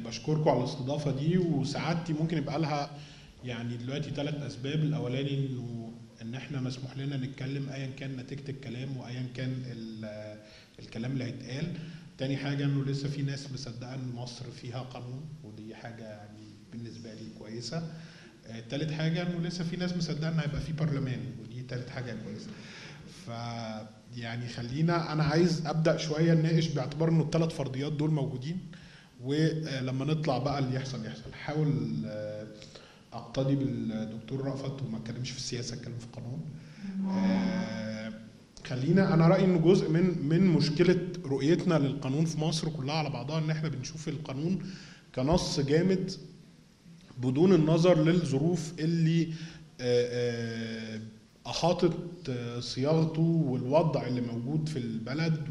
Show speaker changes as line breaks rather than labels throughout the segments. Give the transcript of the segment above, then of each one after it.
بشكركم على الاستضافه دي وسعادتي ممكن يبقى لها يعني دلوقتي ثلاث اسباب الاولاني انه ان احنا مسموح لنا نتكلم ايا كان نتيجه الكلام وايا كان ال- الكلام اللي هيتقال تاني حاجه انه لسه في ناس مصدقه ان مصر فيها قانون ودي حاجه يعني بالنسبه لي كويسه آه، تالت حاجه انه لسه في ناس مصدقه ان هيبقى في برلمان ودي تالت حاجه كويسه ف يعني خلينا انا عايز ابدا شويه نناقش باعتبار انه الثلاث فرضيات دول موجودين ولما نطلع بقى اللي يحصل يحصل حاول آه، اقتدي بالدكتور رأفت وما اتكلمش في السياسه اتكلم في القانون آه، خلينا انا رايي انه جزء من من مشكله رؤيتنا للقانون في مصر كلها على بعضها ان احنا بنشوف القانون كنص جامد بدون النظر للظروف اللي آه، آه، احاطت آه، صياغته والوضع اللي موجود في البلد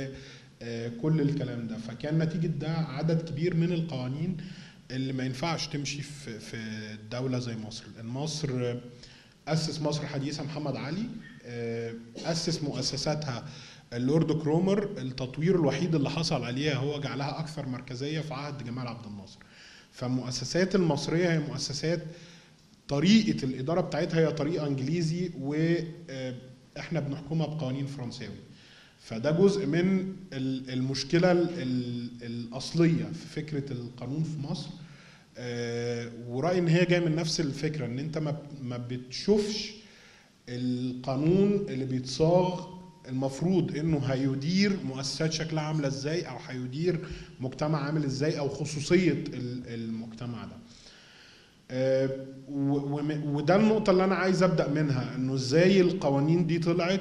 وكل الكلام ده فكان نتيجه ده عدد كبير من القوانين اللي ما ينفعش تمشي في في دوله زي مصر لان مصر آه، اسس مصر حديثه محمد علي آه، اسس مؤسساتها اللورد كرومر التطوير الوحيد اللي حصل عليها هو جعلها اكثر مركزيه في عهد جمال عبد الناصر فالمؤسسات المصريه هي مؤسسات طريقه الاداره بتاعتها هي طريقه انجليزي واحنا بنحكمها بقوانين فرنساوي فده جزء من ال- المشكله ال- ال- الاصليه في فكره القانون في مصر آه، ورايي ان هي جايه من نفس الفكره ان انت ما ما بتشوفش القانون اللي بيتصاغ المفروض انه هيدير مؤسسات شكلها عامله ازاي او هيدير مجتمع عامل ازاي او خصوصيه ال- المجتمع ده آه، و- وم- وده النقطة اللي أنا عايز أبدأ منها إنه إزاي القوانين دي طلعت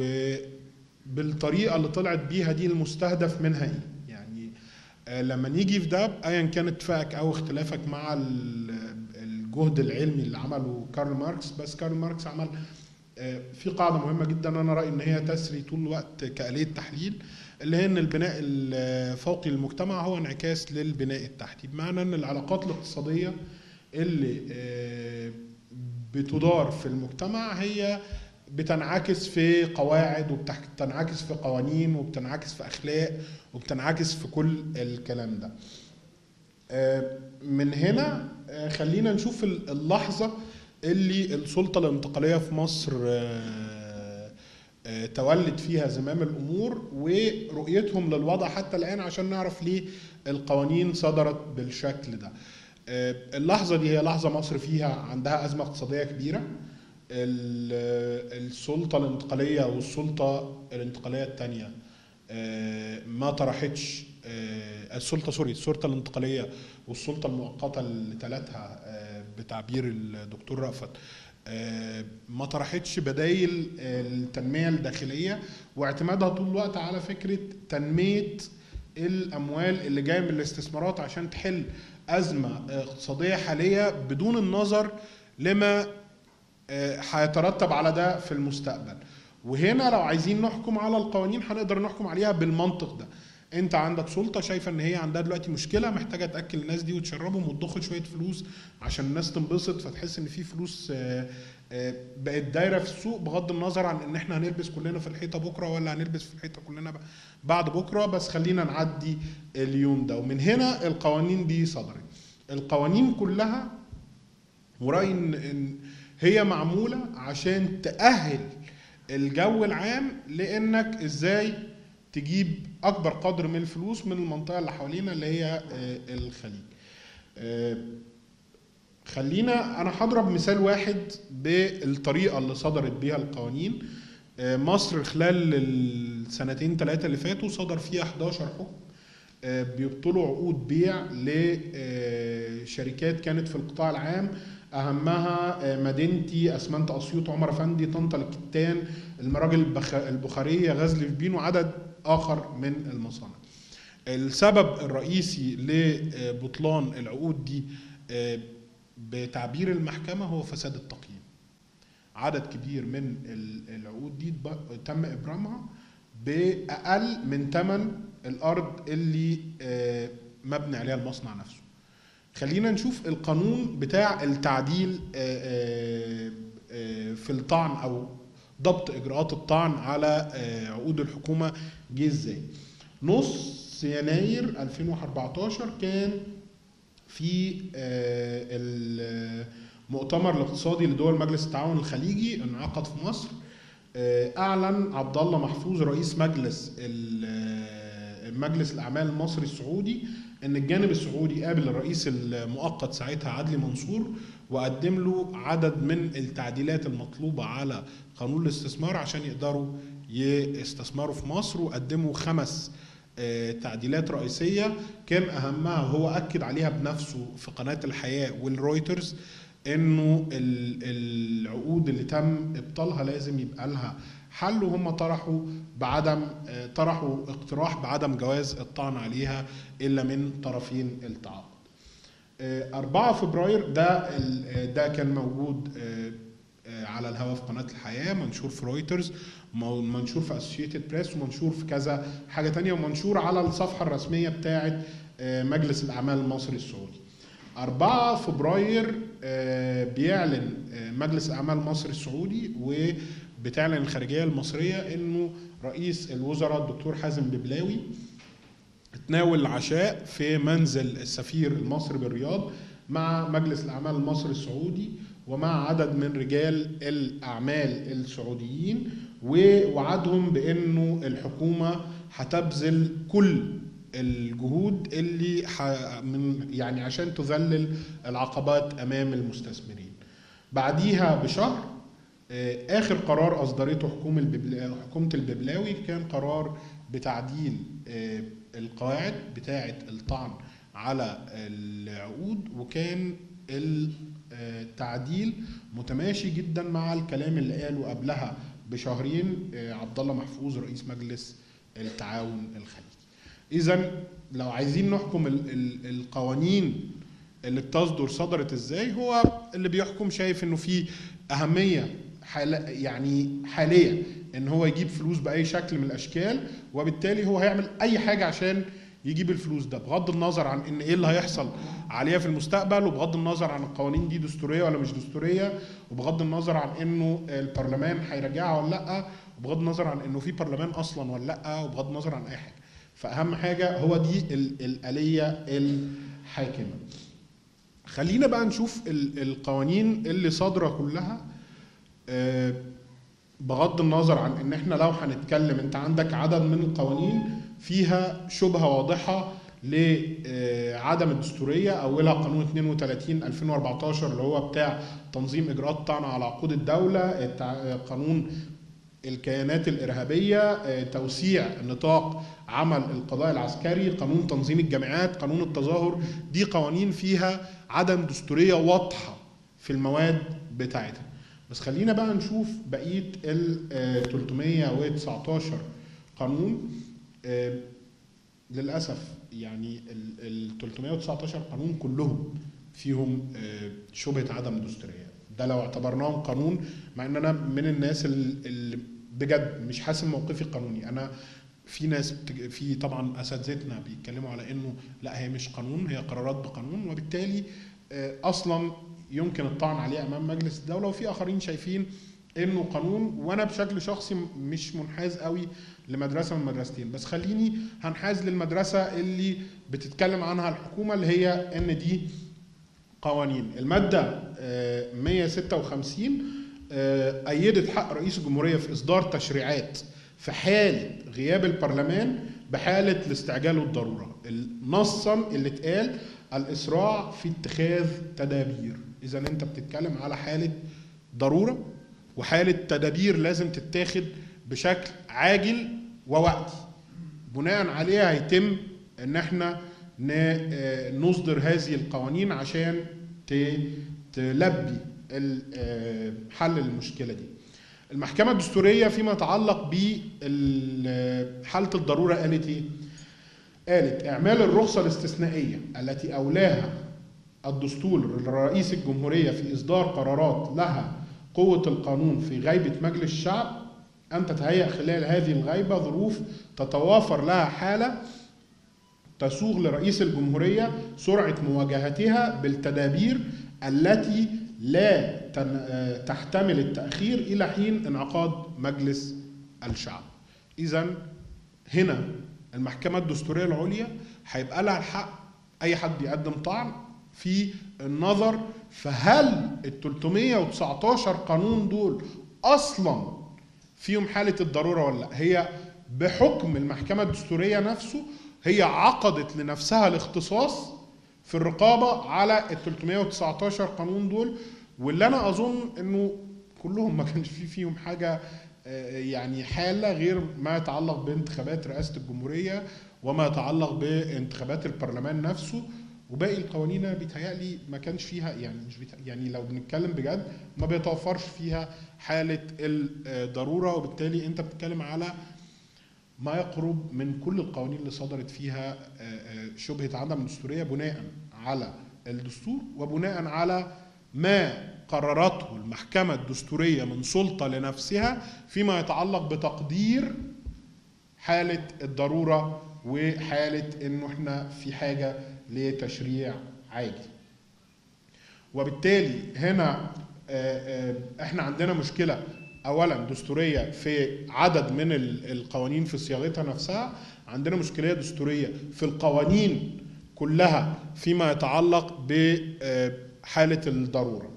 وبالطريقة اللي طلعت بيها دي المستهدف منها إيه؟ يعني آه، لما نيجي في ده أيا كان اتفاقك أو اختلافك مع ال- الجهد العلمي اللي عمله كارل ماركس بس كارل ماركس عمل آه، في قاعدة مهمة جدا أنا رأيي إن هي تسري طول الوقت كآلية تحليل اللي هي إن البناء الفوقي للمجتمع هو انعكاس للبناء التحتي بمعنى إن العلاقات الاقتصادية اللي آه، بتدار في المجتمع هي بتنعكس في قواعد وبتنعكس في قوانين وبتنعكس في اخلاق وبتنعكس في كل الكلام ده آه، من هنا آه، خلينا نشوف ال- اللحظه اللي السلطه الانتقاليه في مصر آه، آه، تولت فيها زمام الامور ورؤيتهم للوضع حتى الان عشان نعرف ليه القوانين صدرت بالشكل ده آه، اللحظه دي هي لحظه مصر فيها عندها ازمه اقتصاديه كبيره ال- السلطه الانتقاليه والسلطه الانتقاليه الثانيه ما طرحتش آه، السلطه سوري السلطه الانتقاليه والسلطه المؤقته اللي تلاتها آه، بتعبير الدكتور رأفت آه، ما طرحتش بدايل التنميه الداخليه واعتمادها طول الوقت على فكره تنميه الاموال اللي جايه من الاستثمارات عشان تحل ازمه اقتصاديه حاليه بدون النظر لما آه، هيترتب على ده في المستقبل وهنا لو عايزين نحكم على القوانين هنقدر نحكم عليها بالمنطق ده انت عندك سلطه شايفه ان هي عندها دلوقتي مشكله محتاجه تاكل الناس دي وتشربهم وتضخ شويه فلوس عشان الناس تنبسط فتحس ان في فلوس آه، آه، بقت دايره في السوق بغض النظر عن ان احنا هنلبس كلنا في الحيطه بكره ولا هنلبس في الحيطه كلنا ب- بعد بكره بس خلينا نعدي اليوم ده ومن هنا القوانين دي صدرت القوانين كلها ورأيي إن إن هي معمولة عشان تأهل الجو العام لإنك إزاي تجيب أكبر قدر من الفلوس من المنطقة اللي حوالينا اللي هي آه، الخليج. آه، خلينا أنا هضرب مثال واحد بالطريقة اللي صدرت بيها القوانين. آه، مصر خلال السنتين ثلاثة اللي فاتوا صدر فيها 11 حكم آه، بيبطلوا عقود بيع لشركات كانت في القطاع العام اهمها آه، مدينتي اسمنت اسيوط عمر افندي طنطا الكتان المراجل البخ- البخاريه غزل فبين وعدد اخر من المصانع. السبب الرئيسي لبطلان العقود دي آه، بتعبير المحكمه هو فساد التقييم. عدد كبير من ال- العقود دي اتب- تم ابرامها باقل من ثمن الارض اللي آه، مبني عليها المصنع نفسه خلينا نشوف القانون بتاع التعديل آه، آه، آه، في الطعن او ضبط اجراءات الطعن على آه، عقود الحكومه جه ازاي نص يناير 2014 كان في آه، المؤتمر الاقتصادي لدول مجلس التعاون الخليجي انعقد في مصر آه، اعلن عبد الله محفوظ رئيس مجلس ال- آه، مجلس الاعمال المصري السعودي ان الجانب السعودي قابل الرئيس المؤقت ساعتها عدلي منصور وقدم له عدد من التعديلات المطلوبه على قانون الاستثمار عشان يقدروا يستثمروا في مصر وقدموا خمس آه، تعديلات رئيسيه كان اهمها هو اكد عليها بنفسه في قناه الحياه والرويترز انه ال- العقود اللي تم ابطالها لازم يبقى لها حل وهم طرحوا بعدم آه، طرحوا اقتراح بعدم جواز الطعن عليها الا من طرفين التعاقد. آه، 4 فبراير ده ال- آه، ده كان موجود آه، آه، على الهواء في قناه الحياه منشور في رويترز مو- منشور في اسوشيتد بريس ومنشور في كذا حاجه تانية ومنشور على الصفحه الرسميه بتاعه آه، مجلس الاعمال المصري السعودي 4 فبراير آه، بيعلن آه، مجلس اعمال مصر السعودي وبتعلن الخارجيه المصريه انه رئيس الوزراء الدكتور حازم ببلاوي تناول العشاء في منزل السفير المصري بالرياض مع مجلس الاعمال المصري السعودي ومع عدد من رجال الاعمال السعوديين ووعدهم بانه الحكومه هتبذل كل الجهود اللي ح... من يعني عشان تذلل العقبات امام المستثمرين. بعديها بشهر آه، اخر قرار اصدرته حكومه الببلا... حكومه الببلاوي كان قرار بتعديل آه، القواعد بتاعه الطعن على العقود وكان التعديل متماشي جدا مع الكلام اللي قاله قبلها بشهرين آه، عبد الله محفوظ رئيس مجلس التعاون الخليجي. اذا لو عايزين نحكم ال- ال- القوانين اللي بتصدر صدرت ازاي هو اللي بيحكم شايف انه في اهميه حال يعني حاليه ان هو يجيب فلوس باي شكل من الاشكال وبالتالي هو هيعمل اي حاجه عشان يجيب الفلوس ده بغض النظر عن ان ايه اللي هيحصل عليها في المستقبل وبغض النظر عن القوانين دي دستوريه ولا مش دستوريه وبغض النظر عن انه البرلمان هيراجعها ولا لا وبغض النظر عن انه في برلمان اصلا ولا لا وبغض النظر عن اي حاجه فاهم حاجه هو دي ال- الاليه الحاكمه خلينا بقى نشوف ال- القوانين اللي صادره كلها آه، بغض النظر عن ان احنا لو هنتكلم انت عندك عدد من القوانين فيها شبهه واضحه لعدم الدستوريه اولها قانون 32 2014 اللي هو بتاع تنظيم اجراءات الطعن على عقود الدوله التع- قانون الكيانات الارهابيه آه، توسيع نطاق عمل القضاء العسكري قانون تنظيم الجامعات قانون التظاهر دي قوانين فيها عدم دستوريه واضحه في المواد بتاعتها بس خلينا بقى نشوف بقيه ال آه، 319 قانون آه، للاسف يعني ال 319 قانون كلهم فيهم آه، شبهه عدم دستوريه ده لو اعتبرناهم قانون مع ان انا من الناس ال- اللي بجد مش حاسم موقفي القانوني انا في ناس بتج- في طبعا اساتذتنا بيتكلموا على انه لا هي مش قانون هي قرارات بقانون وبالتالي آه، اصلا يمكن الطعن عليه امام مجلس الدوله وفي اخرين شايفين انه قانون وانا بشكل شخصي م- مش منحاز قوي لمدرسه من مدرستين بس خليني هنحاز للمدرسه اللي بتتكلم عنها الحكومه اللي هي ان دي قوانين الماده آه، 156 آه، ايدت حق رئيس الجمهوريه في اصدار تشريعات في حاله غياب البرلمان بحاله الاستعجال والضروره نصا اللي اتقال الاسراع في اتخاذ تدابير اذا انت بتتكلم على حاله ضروره وحاله تدابير لازم تتاخد بشكل عاجل ووقتي بناء عليها هيتم ان احنا ن- آه، نصدر هذه القوانين عشان ت- تلبي ال- آه، حل المشكله دي المحكمه الدستوريه فيما يتعلق بحاله الضروره قالت ايه قالت اعمال الرخصه الاستثنائيه التي اولاها الدستور لرئيس الجمهوريه في اصدار قرارات لها قوه القانون في غيبه مجلس الشعب ان تتهيأ خلال هذه الغيبه ظروف تتوافر لها حاله تسوغ لرئيس الجمهوريه سرعه مواجهتها بالتدابير التي لا تن- آه، تحتمل التاخير الى حين انعقاد مجلس الشعب. اذا هنا المحكمه الدستوريه العليا هيبقى لها الحق اي حد يقدم طعن في النظر فهل ال 319 قانون دول اصلا فيهم حاله الضروره ولا لا هي بحكم المحكمه الدستوريه نفسه هي عقدت لنفسها الاختصاص في الرقابه على ال 319 قانون دول واللي انا اظن انه كلهم ما كانش في فيهم حاجه آه، يعني حاله غير ما يتعلق بانتخابات رئاسه الجمهوريه وما يتعلق بانتخابات البرلمان نفسه وباقي القوانين انا بيتهيألي ما كانش فيها يعني مش بيتهيأ يعني لو بنتكلم بجد ما بيتوفرش فيها حاله الضروره وبالتالي انت بتتكلم على ما يقرب من كل القوانين اللي صدرت فيها آه، آه، شبهه عدم الدستوريه بناء على الدستور وبناء على ما قررته المحكمه الدستوريه من سلطه لنفسها فيما يتعلق بتقدير حاله الضروره وحاله انه احنا في حاجه لتشريع عاجل وبالتالي هنا آه، آه، احنا عندنا مشكله اولا دستوريه في عدد من ال- القوانين في صياغتها نفسها عندنا مشكله دستوريه في القوانين كلها فيما يتعلق بحاله الضروره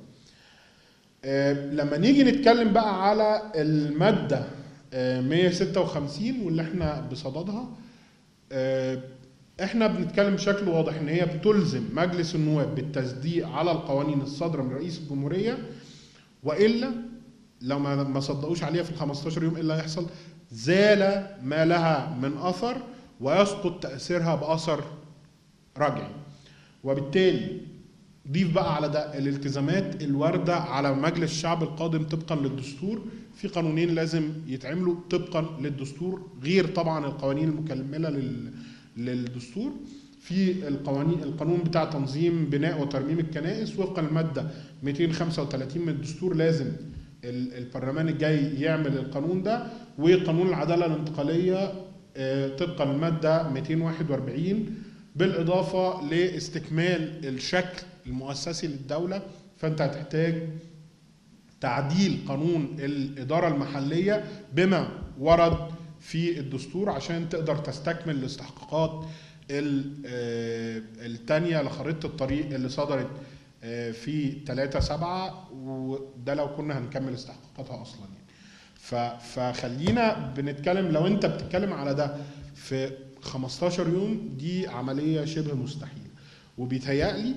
آه، لما نيجي نتكلم بقى على الماده آه، 156 واللي احنا بصددها آه، احنا بنتكلم بشكل واضح ان هي بتلزم مجلس النواب بالتصديق على القوانين الصادره من رئيس الجمهوريه والا لو ما ما صدقوش عليها في ال 15 يوم ايه اللي هيحصل؟ زال ما لها من اثر ويسقط تاثيرها باثر رجعي. وبالتالي ضيف بقى على ده الالتزامات الوارده على مجلس الشعب القادم طبقا للدستور في قانونين لازم يتعملوا طبقا للدستور غير طبعا القوانين المكمله لل للدستور في القوانين القانون بتاع تنظيم بناء وترميم الكنائس وفقا للماده 235 من الدستور لازم ال- البرلمان الجاي يعمل القانون ده وقانون العداله الانتقاليه آه، طبقا للماده 241 بالاضافه لاستكمال الشكل المؤسسي للدوله فانت هتحتاج تعديل قانون الاداره المحليه بما ورد في الدستور عشان تقدر تستكمل الاستحقاقات ال- آه، التانية لخريطة الطريق اللي صدرت آه، في 3 7 وده لو كنا هنكمل استحقاقاتها اصلا يعني ف- فخلينا بنتكلم لو انت بتتكلم على ده في 15 يوم دي عملية شبه مستحيلة وبيتهيألي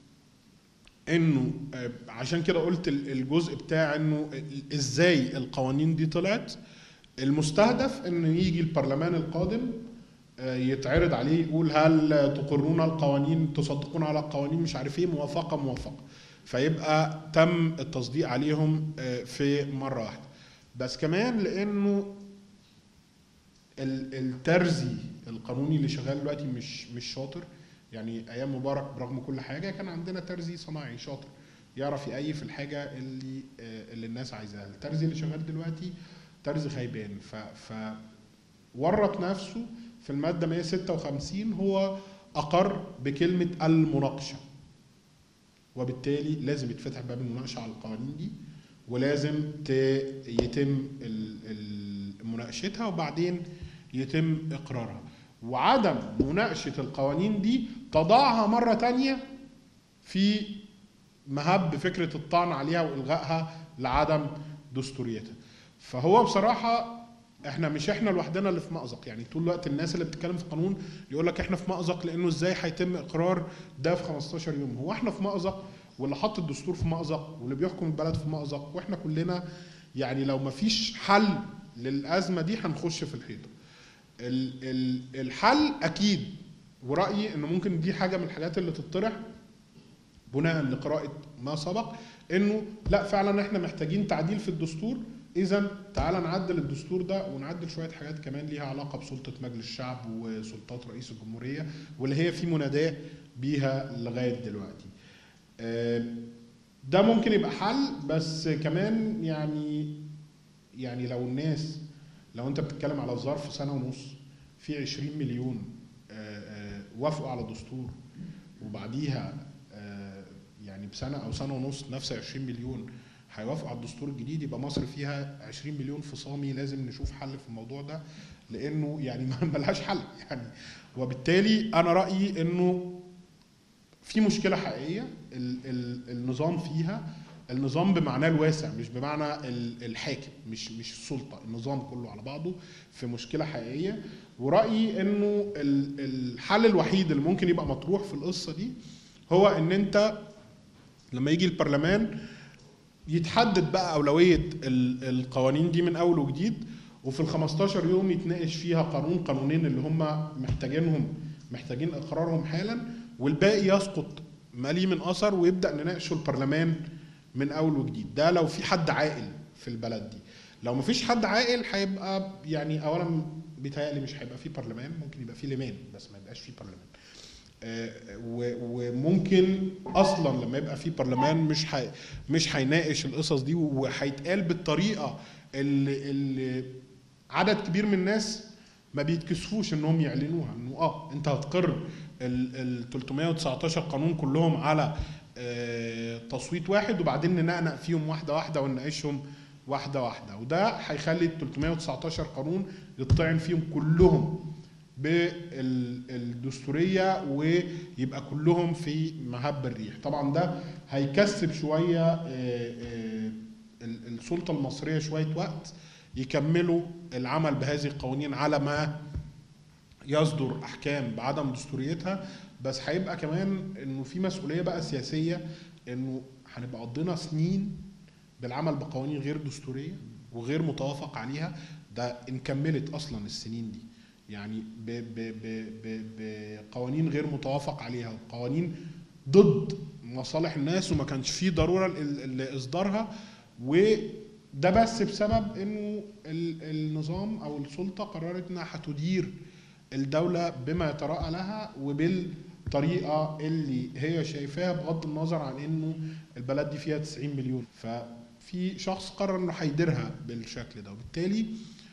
انه آه، عشان كده قلت ال- الجزء بتاع انه ال- ازاي القوانين دي طلعت المستهدف انه يجي البرلمان القادم آه، يتعرض عليه يقول هل تقرون القوانين تصدقون على القوانين مش عارف ايه موافقه موافقه فيبقى تم التصديق عليهم آه، في مره واحده بس كمان لانه ال- الترزي القانوني اللي شغال دلوقتي مش مش شاطر يعني ايام مبارك برغم كل حاجه كان عندنا ترزي صناعي شاطر يعرف يأيف الحاجه اللي آه، اللي الناس عايزاها الترزي اللي شغال دلوقتي ترزي خيبان ف ف ورط نفسه في الماده 156 هو اقر بكلمه المناقشه وبالتالي لازم يتفتح باب المناقشه على القوانين دي ولازم ت- يتم ال- ال- مناقشتها وبعدين يتم اقرارها وعدم مناقشه القوانين دي تضعها مره تانية في مهب فكره الطعن عليها والغائها لعدم دستوريتها فهو بصراحه احنا مش احنا لوحدنا اللي في مأزق يعني طول الوقت الناس اللي بتتكلم في القانون يقول لك احنا في مأزق لانه ازاي هيتم اقرار ده في 15 يوم هو احنا في مأزق واللي حط الدستور في مأزق واللي بيحكم البلد في مأزق واحنا كلنا يعني لو ما فيش حل للأزمة دي هنخش في الحيطة ال- ال- الحل أكيد ورأيي إنه ممكن دي حاجة من الحاجات اللي تطرح بناء لقراءة ما سبق إنه لا فعلا إحنا محتاجين تعديل في الدستور إذا تعالى نعدل الدستور ده ونعدل شوية حاجات كمان ليها علاقة بسلطة مجلس الشعب وسلطات رئيس الجمهورية واللي هي في مناداة بيها لغاية دلوقتي. آه، ده ممكن يبقى حل بس كمان يعني يعني لو الناس لو انت بتتكلم على ظرف سنه ونص في 20 مليون آه، آه، وافقوا على دستور وبعديها آه، يعني بسنه او سنه ونص نفس 20 مليون هيوافقوا على الدستور الجديد يبقى مصر فيها 20 مليون فصامي لازم نشوف حل في الموضوع ده لانه يعني ما ملهاش حل يعني وبالتالي انا رايي انه في مشكله حقيقيه ال ال النظام فيها النظام بمعناه الواسع مش بمعنى ال- الحاكم مش مش السلطه النظام كله على بعضه في مشكله حقيقيه ورايي انه ال- الحل الوحيد اللي ممكن يبقى مطروح في القصه دي هو ان انت لما يجي البرلمان يتحدد بقى اولويه ال- القوانين دي من اول وجديد وفي ال 15 يوم يتناقش فيها قانون قانونين اللي هم محتاجينهم محتاجين اقرارهم حالا والباقي يسقط ما ليه من اثر ويبدا نناقشه البرلمان من اول وجديد ده لو في حد عاقل في البلد دي لو مفيش حد عاقل هيبقى يعني اولا بيتهيألي مش هيبقى في برلمان ممكن يبقى في لمان بس ما يبقاش في برلمان آه، و- وممكن اصلا لما يبقى في برلمان مش حي مش هيناقش القصص دي وهيتقال بالطريقه اللي, اللي عدد كبير من الناس ما بيتكسفوش انهم يعلنوها انه اه انت هتقر ال ال 319 قانون كلهم على آه، تصويت واحد وبعدين ننقنق فيهم واحده واحده ونناقشهم واحده واحده وده هيخلي ال 319 قانون يطعن فيهم كلهم بالدستوريه ويبقى كلهم في مهب الريح طبعا ده هيكسب شويه آه، آه، ال- السلطه المصريه شويه وقت يكملوا العمل بهذه القوانين على ما يصدر احكام بعدم دستوريتها بس هيبقى كمان انه في مسؤوليه بقى سياسيه انه هنبقى قضينا سنين بالعمل بقوانين غير دستوريه وغير متوافق عليها ده ان كملت اصلا السنين دي يعني ب ب ب ب بقوانين غير متوافق عليها وقوانين ضد مصالح الناس وما كانش فيه ضروره ل- لاصدارها وده بس بسبب انه ال- النظام او السلطه قررت انها هتدير الدوله بما يتراءى لها وبالطريقه اللي هي شايفاها بغض النظر عن انه البلد دي فيها 90 مليون ففي شخص قرر انه هيديرها بالشكل ده وبالتالي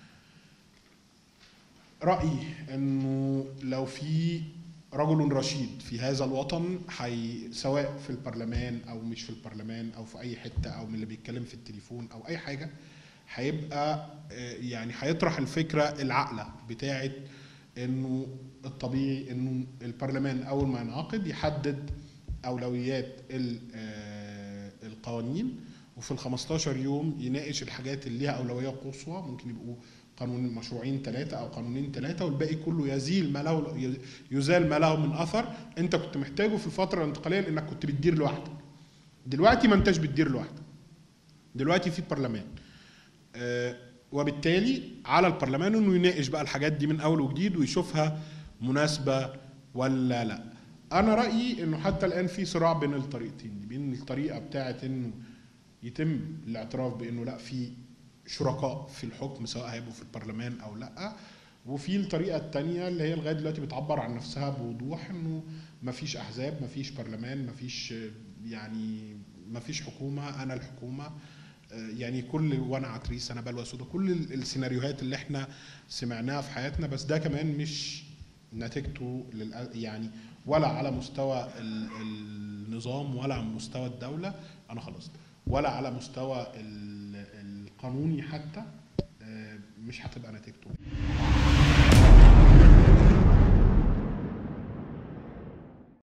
رايي انه لو في رجل رشيد في هذا الوطن حي سواء في البرلمان او مش في البرلمان او في اي حته او من اللي بيتكلم في التليفون او اي حاجه هيبقى آه، يعني هيطرح الفكره العاقله بتاعه انه الطبيعي انه البرلمان اول ما ينعقد يحدد اولويات ال- آه، القوانين وفي ال 15 يوم يناقش الحاجات اللي ليها اولويه قصوى ممكن يبقوا قانون مشروعين ثلاثه او قانونين ثلاثه والباقي كله يزيل ما له يزال ما له من اثر انت كنت محتاجه في الفتره الانتقاليه لانك كنت بتدير لوحدك دلوقتي ما انتش بتدير لوحدك دلوقتي في برلمان آه، وبالتالي على البرلمان انه يناقش بقى الحاجات دي من اول وجديد ويشوفها مناسبه ولا لا انا رايي انه حتى الان في صراع بين الطريقتين دي بين الطريقه بتاعه انه يتم الاعتراف بانه لا في شركاء في الحكم سواء هيبقوا في البرلمان او لا وفي الطريقه الثانيه اللي هي لغايه دلوقتي بتعبر عن نفسها بوضوح انه مفيش احزاب مفيش برلمان مفيش آه، يعني مفيش حكومه انا الحكومه آه، يعني كل وانا عتريس انا بلوى سودا كل ال- السيناريوهات اللي احنا سمعناها في حياتنا بس ده كمان مش نتيجته للأ- يعني ولا على مستوى ال- النظام ولا على مستوى الدوله انا خلصت ولا على مستوى ال- القانوني حتى آه، مش هتبقى نتيجته